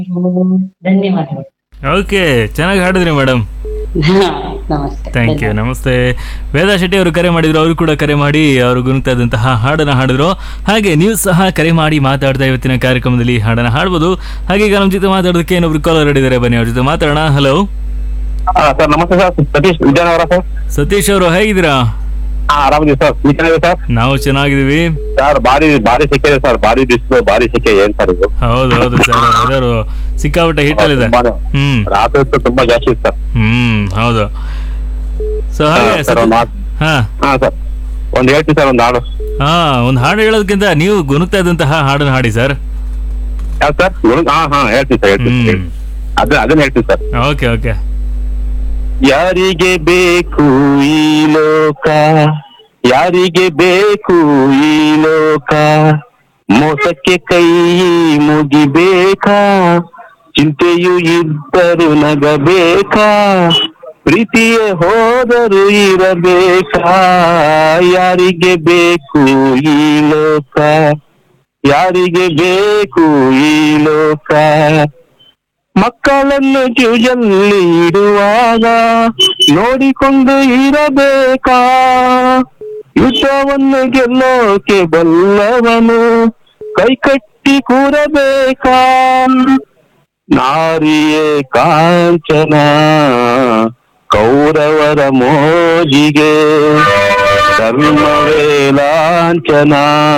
ಧನ್ಯವಾದಗಳು ಓಕೆ ಚೆನ್ನಾಗಿ ಹಾಡಿದ್ರಿ ಮೇಡಮ್ ಹಾ, ನಮಸ್ತೆ ಥ್ಯಾಂಕ್ ಯು ನಮಸ್ತೆ ವೇದಾ ಶೆಟ್ಟಿ ಅವರು ಕರೆ ಮಾಡಿದ್ರು ಅವರು ಕೂಡ ಕರೆ ಮಾಡಿ ಅವರು ಗುರುತಾದಂತಹ ಹಾಡನ್ನ ಹಾಡಿದ್ರು ಹಾಗೆ ನೀವು ಸಹ ಕರೆ ಮಾಡಿ ಮಾತಾಡ್ತಾ ಇವತ್ತಿನ ಕಾರ್ಯಕ್ರಮದಲ್ಲಿ ಹಾಡನ್ನ ಹಾಡ್ಬೋದು ಹಾಗೆ ಈಗ ನಮ್ಮ ಜೊತೆ ಮಾತಾಡೋದಕ್ಕೆ ಇನ್ನೊಬ್ರು ಕಾಲರ್ ಹಿಡಿದಾರೆ ಬನ್ನಿ ಅವ್ರ ಜೊತೆ ಮಾತಾಡೋಣ ಹಲೋ ಹಾ ಸರ್ ನಮಸ್ತೆ ಸರ್ ಸತೀಶ್ ವಿಜಯನಗರ ಸರ್ ಸತೀಶ್ ಅವರು ಹೇಗಿದ್ದೀರಾ ಹಾ ಆರಾಮಿದ್ದೀವಿ ಸರ್ ನೀವು ಚೆನ್ನಾಗಿದೆ ಸರ್ ನಾವು ಚೆನ್ನಾಗಿದ್ದೀವಿ ಸರ್ ಭಾರಿ ಭಾರಿ ಸೆಕೆ ಇದೆ ಸರ್ ಭಾರಿ ಬಿಸಿಲು ಭಾರಿ ಸೆಕೆ ಏನ್ ಸರ್ ಇದು ಹೌದು ಹೌದು ಸರ್ ವೆದರು ಸಿಕ್ಕಾಪಟ್ಟೆ ಹಿಟ್ಟಲ್ಲಿದೆ ತುಂಬಾನೇ. ಹ್ಮ್ ರಾತ್ರಿ ಹೊತ್ತು ತುಂಬಾ ಜಾಸ್ತಿ ಇದೆ ಸರ್ ಹ್ಮ್ ಹೌದು ಸೊ ಹಾಗೆ ಹಾ, ಸರ್ ಒಂದು ಮಾತು ಹಾ ಹಾ ಸರ್ ಒಂದ್ ಹೇಳ್ತೀನಿ ಸರ್ ಒಂದು ಹಾಡು ಹಾ ಒಂದು ಹಾಡು ಹೇಳೋದಕ್ಕಿಂತ ನೀವು ಗುನುಗ್ತಾ ಇದ್ದಂತಹ ಹಾಡನ್ನ ಹಾಡಿ ಸರ್ ಯಾವ್ದು ಸರ್ ಗುರು- ಹಾ ಹಾ ಹೇಳ್ತೀನಿ ಸರ್ ಹೇಳ್ತೀನಿ ಹ್ಮ್ ಅದ ಅದನ್ನ ಹೇಳ್ತೀನಿ ಸರ್ ಓಕೆ ಓಕೆ ಯಾರಿಗೆ ಬೇಕು ಈ ಲೋಕ ಯಾರಿಗೆ ಬೇಕು ಈ ಲೋಕ ಮೋಸಕ್ಕೆ ಕೈ ಮುಗಿಬೇಕಾ ಚಿಂತೆಯು ಇದ್ದರು ನಗಬೇಕಾ ಪ್ರೀತಿಯೇ ಹೋದರು ಇರಬೇಕಾ ಯಾರಿಗೆ ಬೇಕು ಈ ಲೋಕ ಯಾರಿಗೆ ಬೇಕು ಈ ಲೋಕ ಮಕ್ಕಳನ್ನು ಜೂಜಲ್ಲಿ ಇಡುವಾಗ ನೋಡಿಕೊಂಡು ಇರಬೇಕಾ ಯುದ್ಧವನ್ನು ಗೆಲ್ಲೋಕೆ ಬಲ್ಲವನು ಕೈಕಟ್ಟಿ ಕೂರಬೇಕಾ ನಾರಿಯೇ ಕಾಂಚನ ಕೌರವರ ಮೋಜಿಗೆ ಧರ್ಮವೇ ಲಾಂಛನ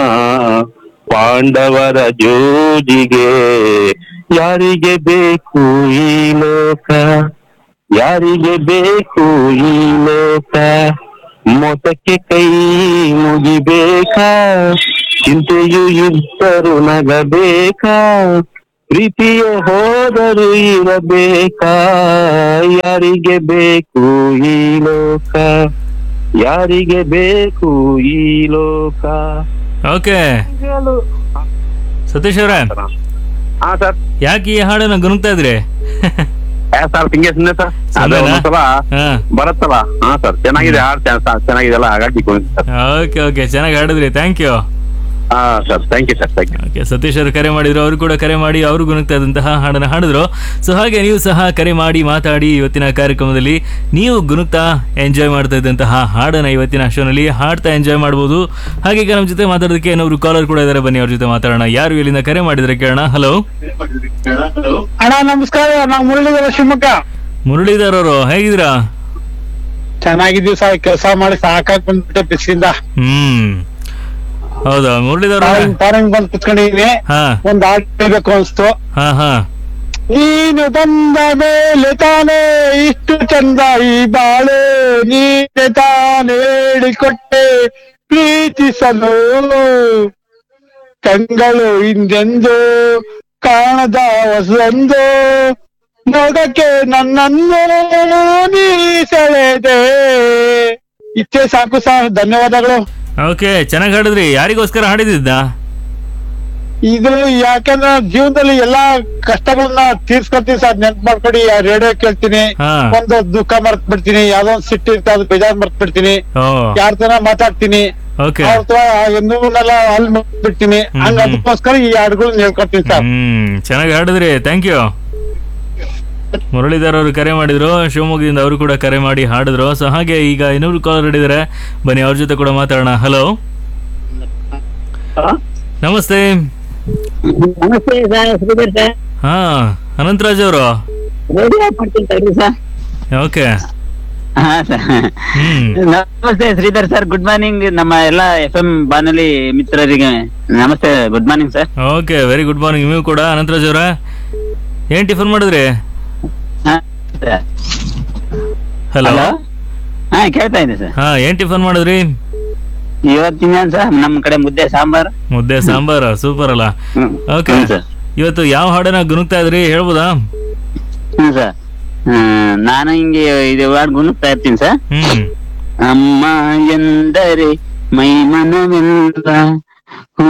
ಪಾಂಡವರ ಜೋಜಿಗೆ ಯಾರಿಗೆ ಬೇಕು ಈ ಲೋಕ ಯಾರಿಗೆ ಬೇಕು ಈ ಲೋಕ ಮೋಸಕ್ಕೆ ಕೈ ಮುಗಿಬೇಕಾ ಚಿಂತೆಯು ಇದ್ದರು ನಗಬೇಕಾ ಪ್ರೀತಿಯ ಹೋದರು ಇರಬೇಕಾ ಯಾರಿಗೆ ಬೇಕು ಈ ಲೋಕ ಯಾರಿಗೆ ಬೇಕು ಈ ಲೋಕ ಓಕೆ ಸತೀಶ್ ಅವರೇ ಹಾ ಸರ್ ಯಾಕೆ ಈ ಹಾಡನ್ನ ಗುನುಗ್ತಾ ಇದ್ರಿ ಸರ್ ಹಿಂಗೆ ಸುಮ್ಮನೆ ಸರ್ ಅದು ಸುಮ್ನೆನಾ? ಒಂದೊಂದ್ಸಲ ಹಾ ಬರುತ್ತಲ್ಲ ಹಾ ಸರ್ ಚೆನ್ನಾಗಿದೆ ಹಾಡು ಚೆನ್ನಾಗಿದೆ ಅಲ್ಲ ಹಾಗಾಗಿ ಕುಣಿತು ಸರ್ ಓಕೆ ಓಕೆ ಚೆನ್ನಾಗಿ ಹಾಡಿದ್ರಿ ಥ್ಯಾಂಕ್ ಯು ಹಾ sir thank you sir thank you okay Satish ಅವರು ಕರೆ ಮಾಡಿದ್ರು ಅವರು ಕೂಡ ಕರೆ ಮಾಡಿ ಅವರು ಗುಣಗ್ತಾ ಇದ್ದಂತಹ ಹಾಡನ್ನು ಹಾಡಿದ್ರು ಸೊ ಹಾಗೆ ನೀವು ಸಹ ಕರೆ ಮಾಡಿ ಮಾತಾಡಿ ಇವತ್ತಿನ ಕಾರ್ಯಕ್ರಮದಲ್ಲಿ ನೀವು ಗುಣಗ್ತಾ ಎಂಜಾಯ್ ಮಾಡ್ತಾ ಇದ್ದಂತಹ ಹಾಡನ್ನ ಇವತ್ತಿನ ಶೋನಲ್ಲಿ ಹಾಡ್ತಾ ಎಂಜಾಯ್ ಮಾಡ್ಬೋದು ಹಾಗೆ ಈಗ ನಮ್ಮ ಜೊತೆ ಮಾತಾಡೋದಕ್ಕೆ ಇನ್ನೊಬ್ರು ಕಾಲರ್ ಕೂಡ ಇದ್ದಾರೆ ಬನ್ನಿ ಅವ್ರ ಜೊತೆ ಮಾತಾಡೋಣ ಯಾರು ಇಲ್ಲಿಂದ ಕರೆ ಮಾಡಿದ್ರೆ ಕೇಳೋಣ ಹಲೋ ಅಣ್ಣ ನಮಸ್ಕಾರ ನಾವು ಮುರಳೀಧರ ಶಿವಮೊಗ್ಗ ಮುರಳೀಧರ್ ಅವರು ಹೇಗಿದ್ದೀರಾ ಚೆನ್ನಾಗಿದ್ದೀವಿ ಸರ್ ಕೆಲಸ ಮಾಡಿ ಸಾಕಾಗ್ ಬಂದ್ಬಿಟ್ಟೆ ಬಿಸಿಲಿಂದ ಹ್ಮ್ ಹೌದಾ ಮುರಳೀಧರ್ ಅವರೇ? ಫಾರಿನ್ ಬಂದ್ ಕುತ್ಕೊಂಡಿದೀನಿ ಹಾ ಒಂದ್ ಹಾಡ್ ಹೇಳ್ಬೇಕು ಅನ್ಸ್ತು ಹಾ ಹಾ ನೀನು ಬಂದ ಮೇಲೆ ತಾನೇ ಇಷ್ಟು ಚಂದ ಈ ಬಾಳೆ ನೀನೆ ತಾನೇ ಹೇಳಿಕೊಟ್ಟೆ ಪ್ರೀತಿಸಲು ಕಂಗಳು ಹಿಂದೆಂದು ಕಾಣದ ಹೊಸಂದು ನೋಡಕ್ಕೆ ನನ್ನನ್ನು ನೀ ಸೆಳೆದೆ ಇಷ್ಟೇ ಸಾಕು ಸರ್ ಧನ್ಯವಾದಗಳು ಓಕೆ ಚೆನ್ನಾಗಿ ಹಾಡಿದ್ರಿ ಯಾರಿಗೋಸ್ಕರ ಹಾಡಿದ್ದ ಇದು ಯಾಕಂದ್ರೆ ಜೀವನದಲ್ಲಿ ಎಲ್ಲಾ ಕಷ್ಟಗಳನ್ನ ತೀರ್ಸ್ಕೊತೀನಿ ಸರ್ ನೆನ್ಪ್ ಮಾಡ್ಕೊಡಿ ರೇಡಿಯೋ ಕೇಳ್ತೀನಿ ಹಾ. ಒಂದು ದುಃಖ ಮರ್ತ್ ಬಿಡ್ತೀನಿ ಯಾವ್ದೋ ಒಂದ್ ಸಿಟ್ಟು ಇರುತ್ತೆ ಅದು ಬೇಜಾರ್ ಮರ್ತ್ ಬಿಡ್ತೀನಿ ಓ ಯಾರ ತರ ಮಾತಾಡ್ತೀನಿ ಓಕೆ ಅವ್ರ ತರ ಎಂದೂನೆಲ್ಲ ಅಲ್ಲಿ ಬಿಡ್ತೀನಿ ಹಂಗ ಹ್ಮ್. ಅದಕ್ಕೋಸ್ಕರ ಈ ಹಾಡುಗಳನ್ನ ಹೇಳ್ಕೊಡ್ತೀನಿ ಸರ್ ಹ್ಮ್ ಚೆನ್ನಾಗಿ ಹಾಡಿದ್ರಿ ಥ್ಯಾಂಕ್ ಯು ಮುರಳೀಧರ್ ಅವರು ಕರೆ ಮಾಡಿದ್ರು ಶಿವಮೊಗ್ಗದಿಂದ ಅವರು ಕೂಡ ಕರೆ ಮಾಡಿ ಹಾಡಿದ್ರು ಸೊ ಹಾಗೆ ಈಗ ಇನ್ನೊಬ್ರು ಕಾಲರ್ ಹಿಡಿದಾರೆ ಬನ್ನಿ ಅವ್ರ ಜೊತೆ ಕೂಡ ಮಾತಾಡೋಣ ಹಲೋ ನಮಸ್ತೆ ನಮಸ್ತೆ ಸರ್ ಶ್ರೀಧರ್ ಸರ್ ಹಾ ಅನಂತರಾಜ್ ಅವರು ರೇಡಿಯೋ ಮಾಡ್ತೀನಿ ತಡ್ರಿ ಸರ್ ಓಕೆ ಹಾ ಸರ್ ಹ್ಮ್ ನಮಸ್ತೆ ಶ್ರೀಧರ್ ಸರ್ ಗುಡ್ ಮಾರ್ನಿಂಗ್ ನಮ್ಮ ಎಲ್ಲ ಎಫ್ ಎಂ ಬಾನುಲಿ ಮಿತ್ರರಿಗೆ ನಮಸ್ತೆ good morning sir okay very good morning ನೀವು ಕೂಡ ಅನಂತರಾಜ್ ಅವರ ಏನ್ ಟಿಫನ್ ಮಾಡಿದ್ರಿ ಹಲೋ ಹಲೋ ಹಾ ಕೇಳ್ತಾ ಇದೆ ಸರ್ ಹಾ ಏನ್ ಟಿಫನ್ ಮಾಡಿದ್ರಿ ಇವತ್ತಿನ ಸರ್ ನಮ್ಮ ಕಡೆ ಮುದ್ದೆ ಸಾಂಬಾರ್ ಮುದ್ದೆ ಸಾಂಬಾರ ಸೂಪರ್ ಅಲ್ಲ ಹ್ಮ್ ಓಕೆ ಹ್ಮ್ ಸರ್ ಇವತ್ತು ಯಾವ ಹಾಡನ್ನ ಗುನುಗ್ತಾ ಇದ್ರಿ ಹೇಳ್ಬೋದಾ ಹ್ಮ್ ಸರ್ ಹ್ಮ್ ನಾನು ಹಿಂಗೆ ಇದು ವಾಡ್ ಗುಣಗ್ತಾ ಇರ್ತೀನಿ ಸರ್ ಹ್ಮ್ ಅಮ್ಮ ಎಂದರೆ ಮೈಮನವೆಲ್ಲ ಹೂ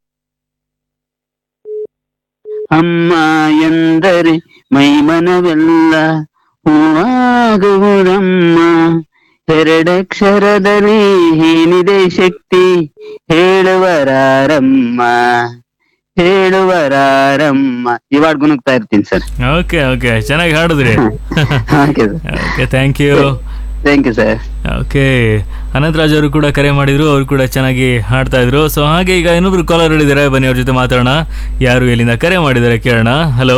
ಅಮ್ಮ ಎಂದರೆ ಮೈಮನವೆಲ್ಲ ಹೂವಾಗುವುದಮ್ಮ ಎರಡಕ್ಷರದಲ್ಲಿ ಏನಿದೆ ಶಕ್ತಿ ಹೇಳುವರಾರಮ್ಮ ಹೇಳುವರಾರಮ್ಮ ಇವಾಗ ಗುಣಗ್ತಾ ಇರ್ತೀನಿ ಸರ್ ಓಕೆ ಓಕೆ ಚೆನ್ನಾಗಿ ಹಾಡಿದ್ರಿ okay sir okay thank you thank you sir okay Anantharaj ಅವರು ಕೂಡ ಕರೆ ಮಾಡಿದ್ರು ಅವರು ಕೂಡ ಚೆನ್ನಾಗಿ ಹಾಡ್ತಾ ಇದ್ರು ಸೊ ಹಾಗೆ ಈಗ ಇನ್ನೊಬ್ರು ಕಾಲರ್ ಹೇಳಿದ್ದಾರೆ ಬನ್ನಿ ಅವ್ರ ಜೊತೆ ಮಾತಾಡೋಣ ಯಾರು ಎಲ್ಲಿಂದ ಕರೆ ಮಾಡಿದ್ದಾರೆ ಕೇಳೋಣ ಹಲೋ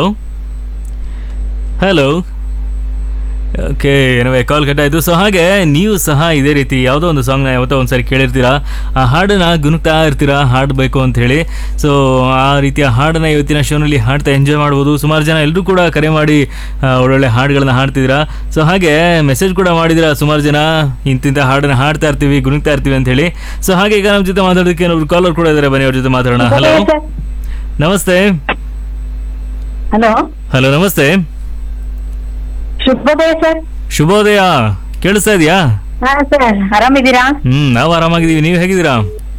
ಹಲೋ ಓಕೆ ಏನವೇ ಕಾಲ್ ಕಟ್ ಆಯಿತು ಸೊ ಹಾಗೆ ನೀವು ಸಹ ಇದೇ ರೀತಿ ಯಾವುದೋ ಒಂದು ಸಾಂಗ್ನ ಯಾವತ್ತೋ ಒಂದ್ಸರಿ ಕೇಳಿರ್ತೀರಾ ಆ ಹಾಡನ್ನ ಗುನುಗ್ತಾ ಇರ್ತೀರಾ ಹಾಡಬೇಕು ಅಂತ ಹೇಳಿ ಸೊ ಆ ರೀತಿಯ ಹಾಡನ್ನ ಇವತ್ತಿನ ಶೋನಲ್ಲಿ ಹಾಡ್ತಾ ಎಂಜಾಯ್ ಮಾಡ್ಬೋದು ಸುಮಾರು ಜನ ಎಲ್ಲರೂ ಕೂಡ ಕರೆ ಮಾಡಿ ಆ, ಒಳ್ಳೊಳ್ಳೆ ಹಾಡುಗಳನ್ನ ಹಾಡ್ತಿದ್ದೀರಾ ಸೊ ಹಾಗೆ ಮೆಸೇಜ್ ಕೂಡ ಮಾಡಿದಿರಾ ಸುಮಾರು ಜನ ಇಂತಿಂಥ ಹಾಡನ್ನ ಹಾಡ್ತಾ ಇರ್ತೀವಿ ಗುನುಗ್ತಾ ಇರ್ತೀವಿ ಅಂತ ಹೇಳಿ ಸೊ ಹಾಗೆ ಈಗ ನಮ್ಮ ಜೊತೆ ಮಾತಾಡೋದಕ್ಕೆ ಇನ್ನೊಬ್ರು ಕಾಲರ್ ಕೂಡ ಇದ್ದಾರೆ ಬನ್ನಿ ಅವ್ರ ಜೊತೆ ಮಾತಾಡೋಣ ಹಲೋ ನಮಸ್ತೆ ಹಲೋ ಹಲೋ ನಮಸ್ತೆ ಶುಭೋದಯ ಸರ್ ಶುಭೋದಯ ಕೇಳಿಸ್ತಾ ಇದೆಯಾ ಹಾ ಸರ್ ಆರಾಮಿದ್ದೀರಾ ಹ್ಮ್ ನಾವು ಆರಾಮಾಗಿದ್ದೀವಿ ನೀವು ಹೇಗಿದ್ದೀರಾ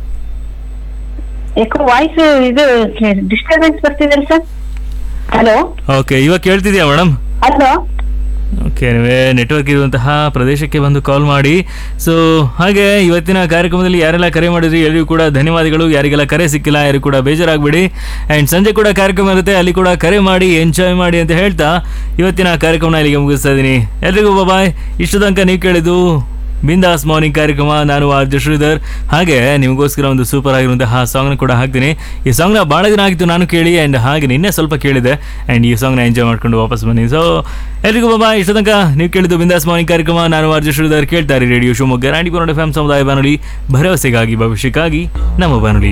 ಯಾಕೋ ವಾಯ್ಸ್ ಇದು ಡಿಸ್ಟರ್ಬೆನ್ಸ್ ಬರ್ತಿದೆ ಸರ್ ಹಲೋ ಓಕೆ ಇವಾಗ ಕೇಳ್ತಿದ್ಯಾ ಮೇಡಮ್ ಹಲೋ ಓಕೆ ನೀವೇ ನೆಟ್ವರ್ಕ್ ಇರುವಂತಹ ಪ್ರದೇಶಕ್ಕೆ ಬಂದು ಕಾಲ್ ಮಾಡಿ ಸೊ ಹಾಗೆ ಇವತ್ತಿನ ಕಾರ್ಯಕ್ರಮದಲ್ಲಿ ಯಾರೆಲ್ಲ ಕರೆ ಮಾಡಿದ್ರಿ ಎಲ್ಲರಿಗೂ ಕೂಡ ಧನ್ಯವಾದಗಳು ಯಾರಿಗೆಲ್ಲ ಕರೆ ಸಿಕ್ಕಿಲ್ಲ ಯಾರಿಗೂ ಕೂಡ ಬೇಜಾರಾಗಬೇಡಿ ಆ್ಯಂಡ್ ಸಂಜೆ ಕೂಡ ಕಾರ್ಯಕ್ರಮ ಇರುತ್ತೆ ಅಲ್ಲಿ ಕೂಡ ಕರೆ ಮಾಡಿ ಎಂಜಾಯ್ ಮಾಡಿ ಅಂತ ಹೇಳ್ತಾ ಇವತ್ತಿನ ಕಾರ್ಯಕ್ರಮನ ಇಲ್ಲಿಗೆ ಮುಗಿಸ್ತಾ ಇದ್ದೀನಿ ಎಲ್ರಿಗೂ ಬಾಯ್ ಇಷ್ಟು ತನಕ ನೀವು ಕೇಳಿದ್ದು ಬಿಂದಾಸ್ ಮಾರ್ನಿಂಗ್ ಕಾರ್ಯಕ್ರಮ ನಾನು ಆರ್ ಶ್ರೀಧರ್ ಹಾಗೆ ನಿಮಗೋಸ್ಕರ ಒಂದು ಸೂಪರ್ ಆಗಿರುವಂತಹ ಸಾಂಗ್ನ ಕೂಡ ಹಾಕ್ತೀನಿ ಈ ಸಾಂಗ್ನ ಭಾಳ ದಿನ ಆಗಿತ್ತು ನಾನು ಕೇಳಿ ಆ್ಯಂಡ್ ಹಾಗೆ ನಿನ್ನೆ ಸ್ವಲ್ಪ ಕೇಳಿದೆ ಆ್ಯಂಡ್ ಈ ಸಾಂಗ್ನ ಎಂಜಾಯ್ ಮಾಡ್ಕೊಂಡು ವಾಪಸ್ ಬನ್ನಿ ಸೊ ಎಲ್ರಿಗೂ ಬಾಬಾ ಇಷ್ಟು ತನಕ ನೀವು ಕೇಳಿದ್ದು ಬಿಂದಾಸ್ ಮಾರ್ನಿಂಗ್ ಕಾರ್ಯಕ್ರಮ ನಾನು ಆರ್ ಶ್ರೀಧರ್ ಕೇಳ್ತಾರೆ ರೇಡಿಯೋ ಶಿವಮೊಗ್ಗ ನಾಡಿ ಎಫ್ ಎಂ ಸಮುದಾಯ ಬಾನುಲಿ ಭರವಸೆಗಾಗಿ ಭವಿಷ್ಯಕ್ಕಾಗಿ ನಮ್ಮ ಬಾನುಲಿ